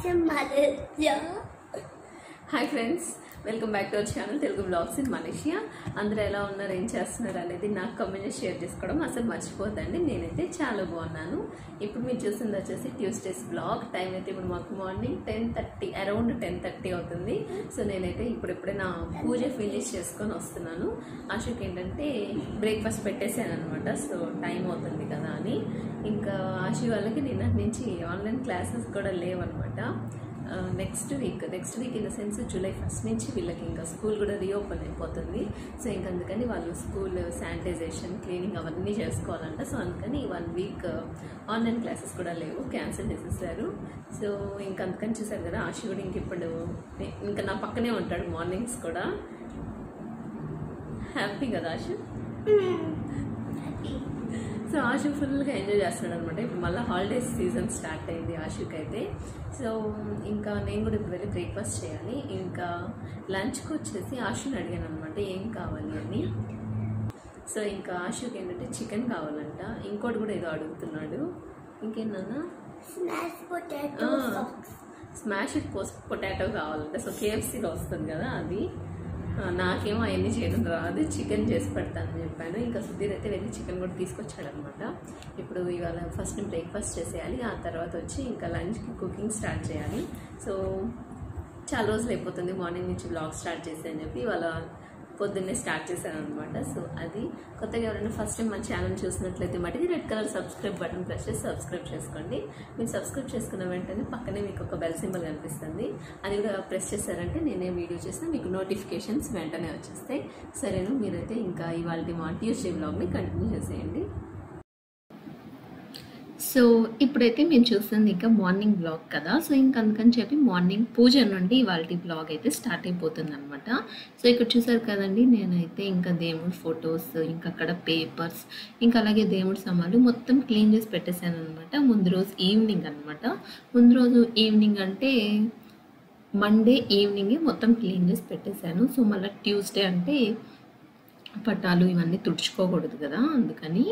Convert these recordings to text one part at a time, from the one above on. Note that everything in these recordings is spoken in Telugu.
Blogs Malaysia hi friends welcome back to our channel Telugu blogs in Malaysia అందరూ ఎలా ఉన్నారు ఏం చేస్తున్నారు అనేది నాకు కమెంట్ షేర్ చేసుకోవడం అసలు మర్చిపోద్దండి నేనైతే చాలా బాగున్నాను ఇప్పుడు మీరు చూసింది వచ్చేసి ట్యూస్డేస్ బ్లాగ్ టైం అయితే ఇప్పుడు మాకు morning ten thirty around ten thirty అవుతుంది సో నేనైతే ఇప్పుడిప్పుడే నా పూజ ఫినిష్ చేసుకొని వస్తున్నాను ఆశకి ఏంటంటే బ్రేక్ఫాస్ట్ పెట్టేశాను అనమాట సో టైం అవుతుంది కదా అని ఇంకా ఆశి వాళ్ళకి నిన్నటి నుంచి ఆన్లైన్ క్లాసెస్ కూడా లేవన్నమాట next week next week in the sense July first నుంచి వీళ్ళకి ఇంకా స్కూల్ కూడా రీఓపెన్ అయిపోతుంది సో ఇంక అందుకని వాళ్ళు స్కూల్ శానిటైజేషన్ క్లీనింగ్ అవన్నీ చేసుకోవాలంట సో అందుకని వన్ వీక్ ఆన్లైన్ క్లాసెస్ కూడా లేవు క్యాన్సిల్ చేసేసారు సో ఇంక అందుకని చూసారు కదా ఆశ కూడా ఇంక ఇప్పుడు ఇంకా నా పక్కనే ఉంటాడు మార్నింగ్స్ కూడా హ్యాపీ కదా ఆశ సో ఆశు ఫుల్గా ఎంజాయ్ చేస్తున్నాడు అనమాట ఇప్పుడు మళ్ళీ హాలిడేస్ సీజన్ స్టార్ట్ అయింది ఆశుకి అయితే సో ఇంకా నేను కూడా ఇప్పుడు వెళ్ళి బ్రేక్ఫాస్ట్ చేయాలి ఇంకా లంచ్కి వచ్చేసి ఆశుని అడిగాను అనమాట ఏం కావాలి అని సో ఇంకా ఆశుకి ఏంటంటే చికెన్ కావాలంట ఇంకోటి కూడా ఏదో అడుగుతున్నాడు ఇంకేందన్నా స్మాష్ పొటాటో Ah. సాక్స్ స్మాష్ పొటాటో కావాలంటే సో కేఎఫ్సీలో వస్తుంది కదా అది ఆ, నాకేమో అవన్నీ చేయడం రాదు చికెన్ చేసి పెడతానని చెప్పాను ఇంకా సుధీర్ అయితే వెళ్ళి చికెన్ కూడా తీసుకొచ్చాడనమాట ఇప్పుడు ఇవాళ ఫస్ట్ బ్రేక్ఫాస్ట్ చేసేయాలి ఆ తర్వాత వచ్చి ఇంకా లంచ్కి కుకింగ్ స్టార్ట్ చేయాలి సో చాలా రోజులు అయిపోతుంది మార్నింగ్ నుంచి బ్లాగ్ స్టార్ట్ చేసి అని చెప్పి ఇవాళ పొద్దున్నే స్టార్ట్ చేశాను అనమాట సో అది కొత్తగా ఎవరైనా ఫస్ట్ టైం మన ఛానల్ చూసినట్లయితే మటుకి red colour subscribe button press చేసి సబ్స్క్రైబ్ చేసుకోండి మీరు సబ్స్క్రైబ్ చేసుకున్న వెంటనే పక్కనే మీకు ఒక బెల్ సింబల్ కనిపిస్తుంది అది కూడా ప్రెస్ చేశారంటే నేనే వీడియో చేసినా మీకు నోటిఫికేషన్స్ వెంటనే వచ్చేస్తాయి సరేను మీరైతే ఇంకా ఇవాళ మా ట్యూస్డే బ్లాగ్ని కంటిన్యూ చేసేయండి సో ఇప్పుడైతే మేము చూస్తుంది ఇంకా మార్నింగ్ బ్లాగ్ కదా సో ఇంక అందుకని చెప్పి మార్నింగ్ పూజ నుండి ఇవాళ బ్లాగ్ అయితే స్టార్ట్ అయిపోతుంది అనమాట సో ఇక్కడ చూసారు కదండి నేనైతే ఇంకా దేవుడి ఫొటోస్ ఇంకా అక్కడ పేపర్స్ ఇంకా అలాగే దేవుడి సామాన్లు మొత్తం క్లీన్ చేసి పెట్టేశాను అనమాట ముందు రోజు ఈవినింగ్ అనమాట ముందు రోజు ఈవినింగ్ అంటే మండే ఈవినింగే మొత్తం క్లీన్ చేసి పెట్టేశాను సో మళ్ళీ ట్యూస్డే అంటే పట్టాలు ఇవన్నీ తుడుచుకోకూడదు కదా అందుకని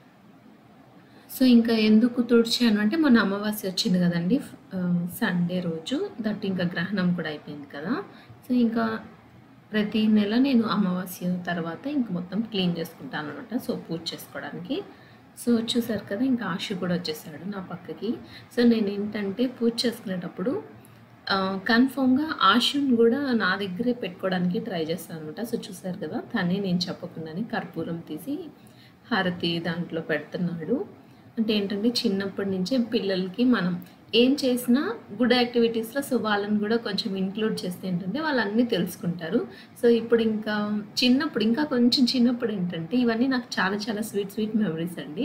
సో ఇంకా ఎందుకు తుడిచాను అంటే మొన్న అమావాస్య వచ్చింది కదండి సండే రోజు దట్ ఇంకా గ్రహణం కూడా అయిపోయింది కదా సో ఇంకా ప్రతి నెల నేను అమావాస్య తర్వాత ఇంక మొత్తం క్లీన్ చేసుకుంటాను అనమాట సో పూజ చేసుకోవడానికి సో చూసారు కదా ఇంకా ఆశు కూడా వచ్చేసాడు నా పక్కకి సో నేను ఏంటంటే పూజ చేసుకునేటప్పుడు కన్ఫామ్గా ఆశుని కూడా నా దగ్గరే పెట్టుకోవడానికి ట్రై చేస్తాను అనమాట సో చూసారు కదా తనే నేను చెప్పకుండానే కర్పూరం తీసి హారతి దాంట్లో పెడుతున్నాడు అంటే ఏంటంటే చిన్నప్పటి నుంచే పిల్లలకి మనం ఏం చేసినా గుడ్ యాక్టివిటీస్లో సో వాళ్ళని కూడా కొంచెం ఇంక్లూడ్ చేస్తే ఏంటంటే వాళ్ళు అన్నీ తెలుసుకుంటారు సో ఇప్పుడు ఇంకా చిన్నప్పుడు ఇంకా కొంచెం చిన్నప్పుడు ఏంటంటే ఇవన్నీ నాకు చాలా చాలా స్వీట్ స్వీట్ మెమరీస్ అండి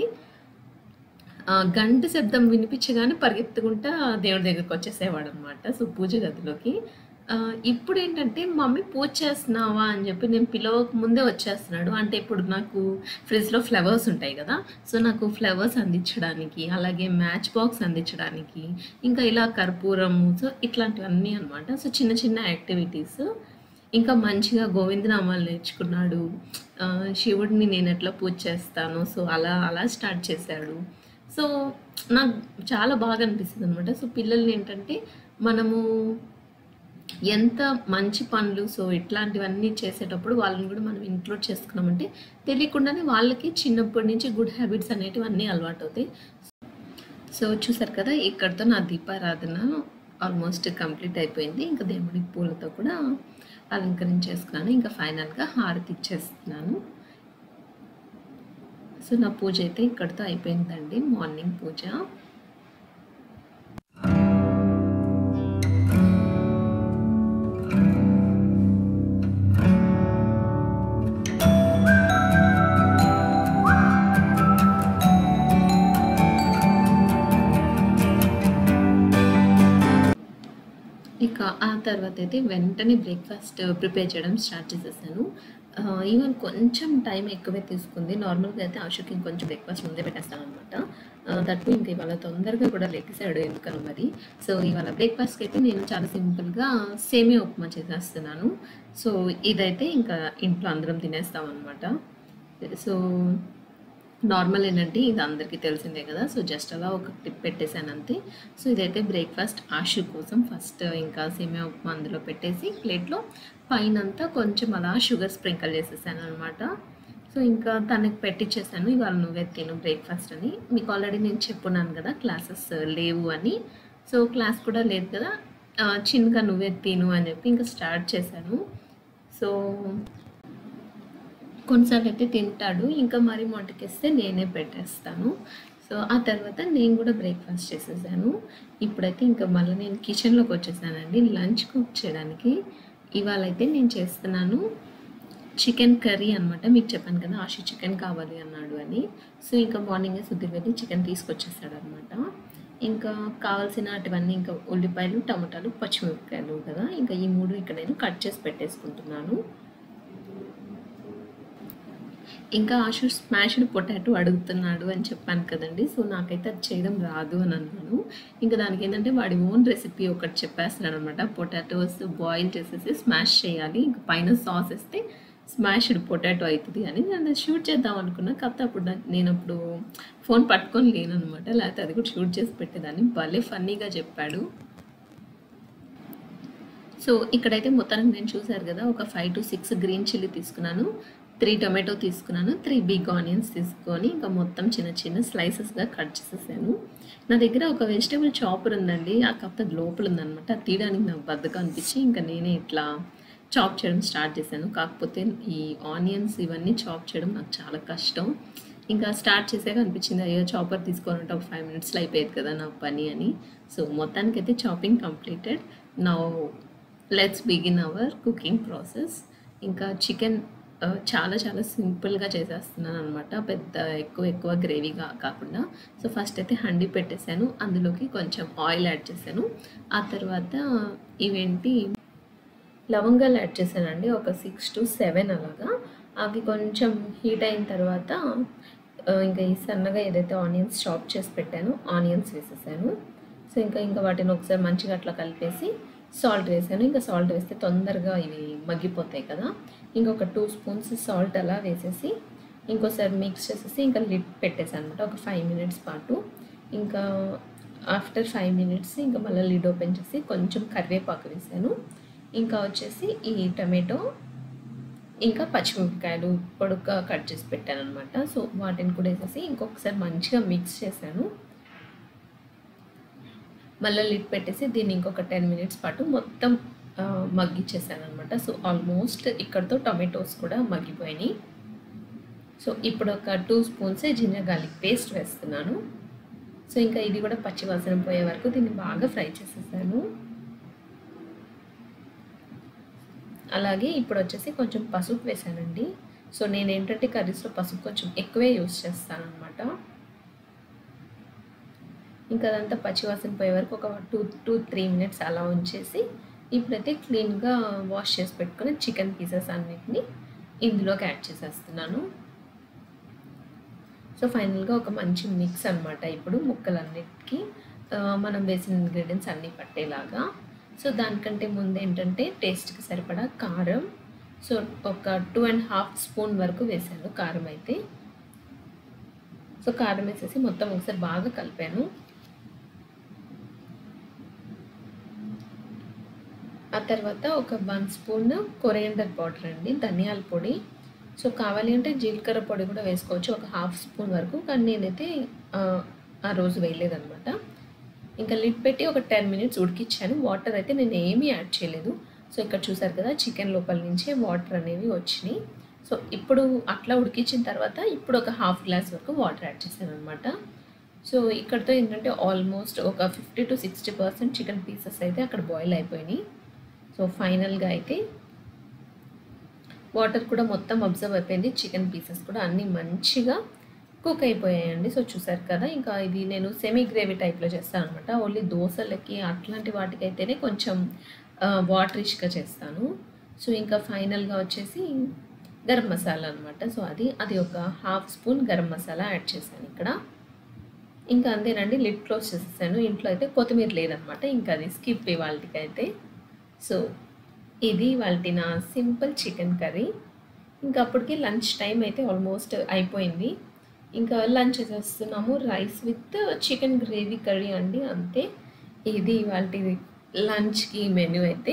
ఆ, గంట శబ్దం వినిపించగానే పరిగెత్తుకుంటా దేవుడి దగ్గరికి వచ్చేసేవాడు అనమాట సో పూజ గదిలోకి ఆ, ఇప్పుడు ఏంటంటే మమ్మీ పూజ చేస్తున్నావా అని చెప్పి నేను పిలవక ముందే వచ్చేస్తున్నాడు అంటే ఇప్పుడు నాకు ఫ్రిడ్జ్లో ఫ్లవర్స్ ఉంటాయి కదా సో నాకు ఫ్లవర్స్ అందించడానికి అలాగే మ్యాచ్ బాక్స్ అందించడానికి ఇంకా ఇలా కర్పూరము సో ఇట్లాంటివన్నీ అనమాట సో చిన్న చిన్న యాక్టివిటీస్ ఇంకా మంచిగా గోవిందనామాలు నేర్చుకున్నాడు ఆ, శివుడిని నేను ఎట్లా పూజ చేస్తాను సో అలా అలా స్టార్ట్ చేశాడు సో నాకు చాలా బాగా అనిపిస్తుంది అనమాట సో పిల్లల్ని ఏంటంటే మనము ఎంత మంచి పనులు సో ఇట్లాంటివన్నీ చేసేటప్పుడు వాళ్ళని కూడా మనం ఇంక్లూడ్ చేసుకున్నామంటే తెలియకుండానే వాళ్ళకి చిన్నప్పటి నుంచి గుడ్ హ్యాబిట్స్ అనేటివి అన్నీ అలవాటు అవుతాయి సో చూసారు కదా ఇక్కడతో నా దీపారాధన ఆల్మోస్ట్ కంప్లీట్ అయిపోయింది ఇంకా దేవుడి పూలతో కూడా అలంకరించేసుకున్నాను ఇంకా ఫైనల్గా హారతి ఇచ్చేస్తున్నాను సో నా పూజ అయితే ఇక్కడితో అయిపోయిందండి మార్నింగ్ పూజ ఇక ఆ తర్వాత అయితే వెంటనే బ్రేక్ఫాస్ట్ ప్రిపేర్ చేయడం స్టార్ట్ చేసేసాను ఈవెన్ కొంచెం టైం ఎక్కువే తీసుకుంది నార్మల్గా అయితే ఆశుకి ఇంకొంచెం బ్రేక్ఫాస్ట్ ముందే పెట్టేస్తాను అనమాట దట్టు ఇంకా ఇవాళ తొందరగా కూడా లెక్కిసాడు ఎందుకనో మరి సో ఇవాళ బ్రేక్ఫాస్ట్కి అయితే నేను చాలా సింపుల్గా సేమియా ఉప్మా చేసేస్తున్నాను సో ఇదైతే ఇంకా ఇంట్లో అందరం తినేస్తాం అనమాట సో నార్మల్ ఏంటంటే ఇది అందరికీ తెలిసిందే కదా సో జస్ట్ అలా ఒక టిప్ పెట్టేశాను అంతే సో ఇదైతే బ్రేక్ఫాస్ట్ ఆశు కోసం ఫస్ట్ ఇంకా సేమియా ఉప్మా అందులో పెట్టేసి ప్లేట్లో పైనంతా కొంచెం అలా షుగర్ స్ప్రింకల్ చేసేసాను అనమాట సో ఇంకా తనకి పెట్టించేసాను ఇవాళ నువ్వే తిను బ్రేక్ఫాస్ట్ అని మీకు ఆల్రెడీ నేను చెప్పున్నాను కదా క్లాసెస్ లేవు అని సో క్లాస్ కూడా లేదు కదా ఆ, చిన్నగా నువ్వే తిను అని చెప్పి ఇంకా స్టార్ట్ చేశాను సో కొన్నిసార్లు అయితే తింటాడు ఇంకా మరి మొంటకిస్తే నేనే పెట్టేస్తాను సో ఆ తర్వాత నేను కూడా బ్రేక్ఫాస్ట్ చేసేసాను ఇప్పుడైతే ఇంకా మళ్ళీ నేను కిచెన్లోకి వచ్చేసానండి లంచ్ కుక్ చేయడానికి ఇవాళ అయితే నేను చేస్తున్నాను చికెన్ కర్రీ అనమాట మీకు చెప్పాను కదా ఆశి చికెన్ కావాలి అన్నాడు అని సో ఇంకా మార్నింగే సుధీర్ వెళ్ళి చికెన్ తీసుకొచ్చేసాడు అనమాట ఇంకా కావాల్సిన అటువన్నీ ఇంకా ఉల్లిపాయలు టమాటాలు పచ్చిమిరపకాయలు కదా ఇంకా ఈ మూడు ఇక్కడ నేను కట్ చేసి పెట్టేసుకుంటున్నాను ఇంకా ఆశు స్మాష్డ్ పొటాటో అడుగుతున్నాడు అని చెప్పాను కదండి సో నాకైతే అది చేయడం రాదు అని అన్నాను ఇంకా దానికి ఏంటంటే వాడి ఓన్ రెసిపీ ఒకటి చెప్పేస్తున్నాడు అనమాట పొటాటోస్ బాయిల్ చేసేసి స్మాష్ చేయాలి ఇంకా పైన సాస్ వేస్తే స్మాష్డ్ పొటాటో అవుతుంది అని నేను షూట్ చేద్దాం అనుకున్నా కాకపోతే అప్పుడు నా- నేను అప్పుడు ఫోన్ పట్టుకొని లేను అనమాట లేకపోతే అది కూడా షూట్ చేసి పెట్టేదాన్ని భలే ఫన్నీగా చెప్పాడు సో ఇక్కడైతే మొత్తానికి నేను చూసారు కదా ఒక five to six green chilli తీసుకున్నాను త్రీ టొమాటో తీసుకున్నాను త్రీ బిగ్ ఆనియన్స్ తీసుకొని ఇంకా మొత్తం చిన్న చిన్న స్లైసెస్గా కట్ చేసేసాను నా దగ్గర ఒక వెజిటేబుల్ చాపర్ ఉందండి ఆ కాకపోతే అది లోపల ఉందన్నమాట అది తీయడానికి నాకు బద్దగా అనిపించి ఇంకా నేనే ఇట్లా చాప్ చేయడం స్టార్ట్ చేశాను కాకపోతే ఈ ఆనియన్స్ ఇవన్నీ చాప్ చేయడం నాకు చాలా కష్టం ఇంకా స్టార్ట్ చేసాక అనిపించింది అయ్యో చాపర్ తీసుకొని ఉంటే ఒక ఫైవ్ మినిట్స్లో అయిపోయేది కదా నా పని అని సో మొత్తానికైతే చాపింగ్ కంప్లీటెడ్ నా let's begin our cooking process ఇంకా చికెన్ చాలా చాలా సింపుల్గా చేసేస్తున్నాను అనమాట పెద్ద ఎక్కువ ఎక్కువ గ్రేవీగా కాకుండా సో ఫస్ట్ అయితే హండీ పెట్టేశాను అందులోకి కొంచెం ఆయిల్ యాడ్ చేశాను ఆ తర్వాత ఇవేంటి లవంగాలు యాడ్ చేశానండి ఒక సిక్స్ టు సెవెన్ అలాగా అవి కొంచెం హీట్ అయిన తర్వాత ఆ, ఇంకా ఈ సన్నగా ఏదైతే ఆనియన్స్ చాప్ చేసి పెట్టానో ఆనియన్స్ వేసేసాను సో ఇంకా ఇంకా వాటిని ఒకసారి మంచిగా అట్లా కలిపేసి సాల్ట్ వేసాను ఇంకా సాల్ట్ వేస్తే తొందరగా ఇవి మగ్గిపోతాయి కదా ఇంకొక టూ స్పూన్స్ సాల్ట్ అలా వేసేసి ఇంకోసారి మిక్స్ చేసేసి ఇంకా లిడ్ పెట్టేసాను అనమాట ఒక ఫైవ్ మినిట్స్ పాటు ఇంకా ఆఫ్టర్ ఫైవ్ మినిట్స్ ఇంకా మళ్ళీ లిడ్ ఓపెన్ చేసి కొంచెం కరివేపాకు వేసాను ఇంకా వచ్చేసి ఈ టమాటో ఇంకా పచ్చిమిరపకాయలు పొడుగ్గా కట్ చేసి పెట్టాను అనమాట సో వాటిని కూడా వేసేసి ఇంకొకసారి మంచిగా మిక్స్ చేశాను మళ్ళీ లిడ్ పెట్టేసి దీన్ని ఇంకొక టెన్ మినిట్స్ పాటు మొత్తం ఆ, మగ్గిచ్చేసాను అనమాట సో ఆల్మోస్ట్ ఇక్కడతో టొమాటోస్ కూడా మగ్గిపోయినాయి సో ఇప్పుడు ఒక two spoons ginger garlic paste వేస్తున్నాను సో ఇంకా ఇది కూడా పచ్చి వాసన పోయే వరకు దీన్ని బాగా ఫ్రై చేసేసాను అలాగే ఇప్పుడు వచ్చేసి కొంచెం పసుపు వేసానండి సో నేను ఏంటంటే కర్రీస్లో పసుపు కొంచెం ఎక్కువే యూస్ చేస్తాను అనమాట ఇంకా అదంతా పచ్చివాసన పోయే వరకు ఒక టూ టూ త్రీ మినిట్స్ అలా ఉంచేసి ఇప్పుడైతే క్లీన్గా వాష్ చేసి పెట్టుకుని చికెన్ పీసెస్ అన్నిటిని ఇందులోకి యాడ్ చేసేస్తున్నాను సో ఫైనల్గా ఒక మంచి మిక్స్ అనమాట ఇప్పుడు ముక్కలన్నిటికీ ఆ, మనం వేసిన ఇంగ్రీడియంట్స్ అన్నీ పట్టేలాగా సో దానికంటే ముందు ఏంటంటే టేస్ట్కి సరిపడా కారం సో ఒక టూ అండ్ హాఫ్ స్పూన్ వరకు వేసాను కారం అయితే సో కారం వేసేసి మొత్తం ఒకసారి బాగా కలిపాను ఆ తర్వాత ఒక వన్ స్పూన్ కొరియండర్ పౌడర్ అండి ధనియాల పొడి సో కావాలి అంటే జీలకర్ర పొడి కూడా వేసుకోవచ్చు ఒక హాఫ్ స్పూన్ వరకు కానీ నేనైతే ఆ, ఆ రోజు వేయలేదఅనమాట ఇంకా లిడ్ పెట్టి ఒక టెన్ మినిట్స్ ఉడికిచ్చాను వాటర్ అయితే నేను ఏమీ యాడ్ చేయలేదు సో ఇక్కడ చూసారు కదా చికెన్ లోపల నుంచే వాటర్ అనేవి వచ్చినాయి సో ఇప్పుడు అట్లా ఉడికించిన తర్వాత ఇప్పుడు ఒక హాఫ్ గ్లాస్ వరకు వాటర్ యాడ్ చేశాను అనమాట సో ఇక్కడతో ఏంటంటే ఆల్మోస్ట్ ఒక fifty to sixty percent chicken pieces అయితే అక్కడ బాయిల్ అయిపోయినాయి సో ఫైనల్గా అయితే వాటర్ కూడా మొత్తం అబ్జర్వ్ అయిపోయింది చికెన్ పీసెస్ కూడా అన్నీ మంచిగా కుక్ అయిపోయాయండి సో చూసారు కదా ఇంకా ఇది నేను సెమీ గ్రేవీ టైప్లో చేస్తాను అనమాట ఓన్లీ దోశలకి అట్లాంటి వాటికి అయితేనే కొంచెం వాటరిష్గా చేస్తాను సో ఇంకా ఫైనల్గా వచ్చేసి గరం మసాలా అనమాట సో అది అది ఒక half spoon garam masala add చేశాను ఇక్కడ ఇంకా అంతేనండి లిడ్ క్లోజ్ చేసేసాను ఇంట్లో అయితే కొత్తిమీర లేదనమాట ఇంకా అది స్కిప్ ఇవాళకి అయితే సో ఇది వాళ్ళ నా సింపుల్ చికెన్ కర్రీ ఇంకా అప్పటికి లంచ్ టైం అయితే ఆల్మోస్ట్ అయిపోయింది ఇంకా లంచ్ చేస్తున్నాము rice with chicken gravy curry అండి అంతే ఇది వాటి లంచ్కి మెనూ అయితే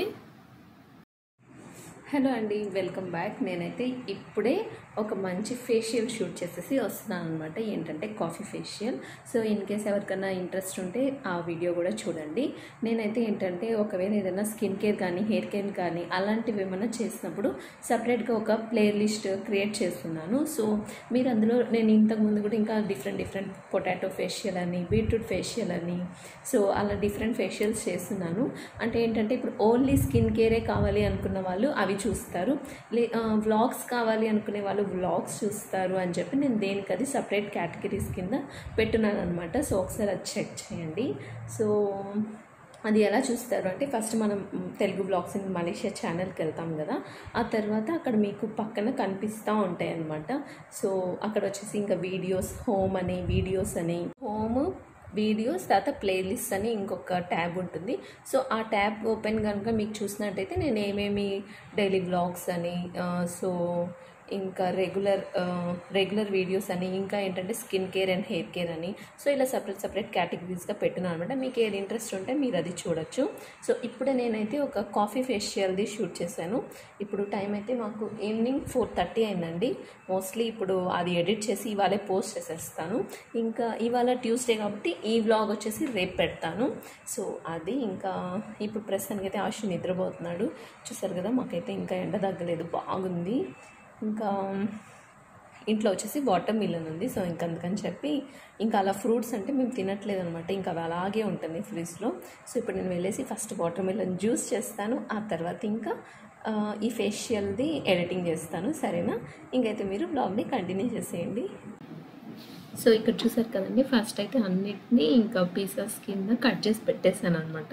హలో అండి వెల్కమ్ బ్యాక్ నేనైతే ఇప్పుడే ఒక మంచి ఫేషియల్ షూట్ చేసేసి వస్తున్నాను అనమాట ఏంటంటే coffee facial so in case ఎవరికైనా ఇంట్రెస్ట్ ఉంటే ఆ వీడియో కూడా చూడండి నేనైతే ఏంటంటే ఒకవేళ ఏదైనా స్కిన్ కేర్ కానీ హెయిర్ కేర్ కానీ అలాంటివి ఏమైనా చేసినప్పుడు సపరేట్గా ఒక ప్లే లిస్ట్ క్రియేట్ చేస్తున్నాను సో మీరు అందులో నేను ఇంతకుముందు కూడా ఇంకా డిఫరెంట్ డిఫరెంట్ పొటాటో ఫేషియల్ అని బీట్రూట్ ఫేషియల్ అని సో అలా డిఫరెంట్ ఫేషియల్స్ చేస్తున్నాను అంటే ఏంటంటే ఇప్పుడు ఓన్లీ స్కిన్ కేరే కావాలి అనుకున్న వాళ్ళు అవి చూస్తారు లే వ్లాగ్స్ కావాలి అనుకునే వాళ్ళు వ్లాగ్స్ చూస్తారు అని చెప్పి నేను దేనికి అది సపరేట్ కేటగిరీస్ కింద పెట్టున్నాను అనమాట సో ఒకసారి అది చెక్ చేయండి సో అది ఎలా చూస్తారు అంటే ఫస్ట్ మనం మ్, తెలుగు బ్లాగ్స్ ఇన్ మలేషియా ఛానల్కి వెళ్తాం కదా ఆ తర్వాత అక్కడ మీకు పక్కన కనిపిస్తూ ఉంటాయి అన్నమాట సో అక్కడ వచ్చేసి ఇంకా వీడియోస్ హోమ్ అని వీడియోస్ అని హోమ్ వీడియోస్ తర్వాత ప్లేలిస్ట్ అని ఇంకొక ట్యాబ్ ఉంటుంది సో ఆ ట్యాబ్ ఓపెన్ కనుక మీకు చూసినట్టయితే నేను ఏమేమి డైలీ బ్లాగ్స్ అని ఆ, సో ఇంకా రెగ్యులర్ రెగ్యులర్ వీడియోస్ అని ఇంకా ఏంటంటే skin care and hair care అని సో ఇలా సపరేట్ సపరేట్ కేటగిరీస్గా పెట్టినాను అనమాట మీకు ఏది ఇంట్రెస్ట్ ఉంటే మీరు అది చూడొచ్చు సో ఇప్పుడే నేనైతే ఒక కాఫీ ఫేషియల్ది షూట్ చేశాను ఇప్పుడు టైం అయితే మాకు ఈవినింగ్ ఫోర్ థర్టీ అయిందండి మోస్ట్లీ ఇప్పుడు అది ఎడిట్ చేసి ఇవాళే పోస్ట్ చేసేస్తాను ఇంకా ఇవాళ ట్యూస్డే కాబట్టి ఈ వ్లాగ్ వచ్చేసి రేపు పెడతాను సో అది ఇంకా ఇప్పుడు ప్రస్తుతానికి అయితే ఆశు నిద్రపోతున్నాడు చూసారు కదా మాకైతే ఇంకా ఎండ తగ్గలేదు బాగుంది ఇంకా ఇంట్లో వచ్చేసి వాటర్ మిలన్ ఉంది సో ఇంక అందుకని చెప్పి ఇంకా అలా ఫ్రూట్స్ అంటే మేము తినట్లేదు అనమాట ఇంకా అవి అలాగే ఉంటుంది ఫ్రిడ్జ్లో సో ఇప్పుడు నేను వెళ్ళేసి ఫస్ట్ వాటర్ మిలన్ జ్యూస్ చేస్తాను ఆ తర్వాత ఇంకా ఆ, ఈ ఫేషియల్ది ఎడిటింగ్ చేస్తాను సరేనా ఇంకైతే మీరు బ్లాగ్ని కంటిన్యూ చేసేయండి సో ఇక్కడ చూసారు కదండి ఫస్ట్ అయితే అన్నిటినీ ఇంకా పీసెస్ కింద కట్ చేసి పెట్టేశాను అనమాట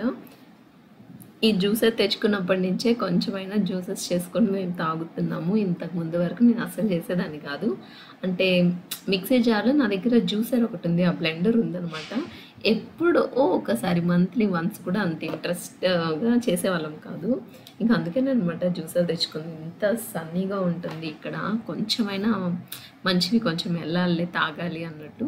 ఈ జ్యూసెస్ తెచ్చుకున్నప్పటి నుంచే కొంచెమైనా జ్యూసెస్ చేసుకొని మేము తాగుతున్నాము ఇంతకు ముందు వరకు నేను అసలు చేసేదాన్ని కాదు అంటే మిక్సీ జార్లో నా దగ్గర జ్యూసర్ ఒకటి ఉంది ఆ బ్లెండర్ ఉందనమాట ఎప్పుడో ఒకసారి మంత్లీ వన్స్ కూడా అంత ఇంట్రెస్ట్గా చేసేవాళ్ళం కాదు ఇంకా అందుకనే అనమాట జ్యూసర్ తెచ్చుకుంది ఇంత సన్నీగా ఉంటుంది ఇక్కడ కొంచెమైనా మంచివి కొంచెం వెళ్ళాలి తాగాలి అన్నట్టు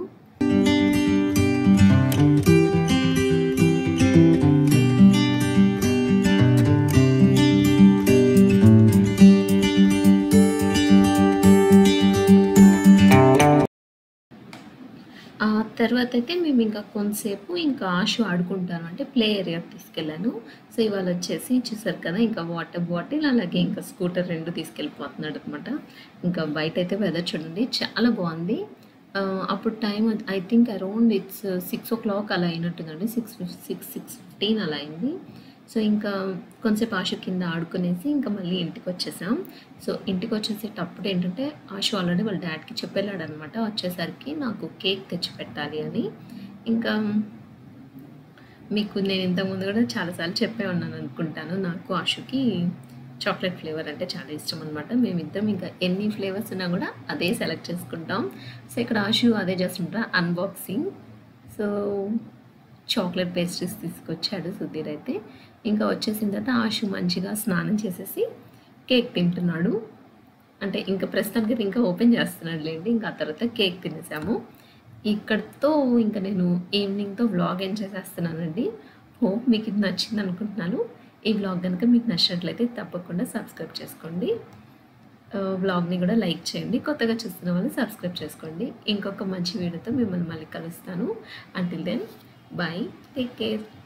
ఆ తర్వాత అయితే మేము ఇంకా కొంతసేపు ఇంకా ఆశు ఆడుకుంటాను అంటే ప్లే ఏరియాకి తీసుకెళ్ళాను సో ఇవాళ వచ్చేసి చూసారు కదా ఇంకా వాటర్ బాటిల్ అలాగే ఇంకా స్కూటర్ రెండు తీసుకెళ్ళిపోతున్నాడు అనమాట ఇంకా బయట అయితే వెదర్ చూడండి చాలా బాగుంది ఆ, అప్పుడు time I think around it's six o'clock అలా అయినట్టుందండి సిక్స్ సిక్స్ సిక్స్ ఫిఫ్టీన్ అలా అయింది సో ఇంకా కొంచెంసేపు ఆశ కింద ఆడుకునేసి ఇంకా మళ్ళీ ఇంటికి వచ్చేసాం సో ఇంటికి వచ్చేసేటప్పుడు ఏంటంటే ఆశ ఆల్రెడీ వాళ్ళ డాడ్కి చెప్పెళ్ళాడు అనమాట వచ్చేసరికి నాకు కేక్ తెచ్చి పెట్టాలి అని ఇంకా మీకు నేను ఇంతకుముందు కూడా చాలాసార్లు చెప్పే ఉన్నాను అనుకుంటాను నాకు ఆశుకి చాక్లెట్ ఫ్లేవర్ అంటే చాలా ఇష్టం అనమాట మేమిద్దరం ఇంకా ఎన్ని ఫ్లేవర్స్ ఉన్నా కూడా అదే సెలెక్ట్ చేసుకుంటాం సో ఇక్కడ ఆశు అదే చేస్తుంటా అన్బాక్సింగ్ సో చాక్లెట్ పేస్ట్రీస్ తీసుకొచ్చాడు సుధీర్ అయితే ఇంకా వచ్చేసిన తర్వాత ఆశు మంచిగా స్నానం చేసేసి కేక్ తింటున్నాడు అంటే ఇంకా ప్రస్తుతానికి ఇంకా ఓపెన్ చేస్తున్నాడు లేండి ఇంకా ఆ తర్వాత కేక్ తినేసాము ఇక్కడతో ఇంకా నేను ఈవినింగ్తో వ్లాగ్ ఏం చేసేస్తున్నానండి హోప్ మీకు ఇది నచ్చింది అనుకుంటున్నాను ఈ వ్లాగ్ కనుక మీకు నచ్చినట్లయితే తప్పకుండా సబ్స్క్రైబ్ చేసుకోండి వ్లాగ్ని కూడా లైక్ చేయండి కొత్తగా చూస్తున్న వాళ్ళు సబ్స్క్రైబ్ చేసుకోండి ఇంకొక మంచి వీడియోతో మిమ్మల్ని మళ్ళీ కలుస్తాను until then bye take care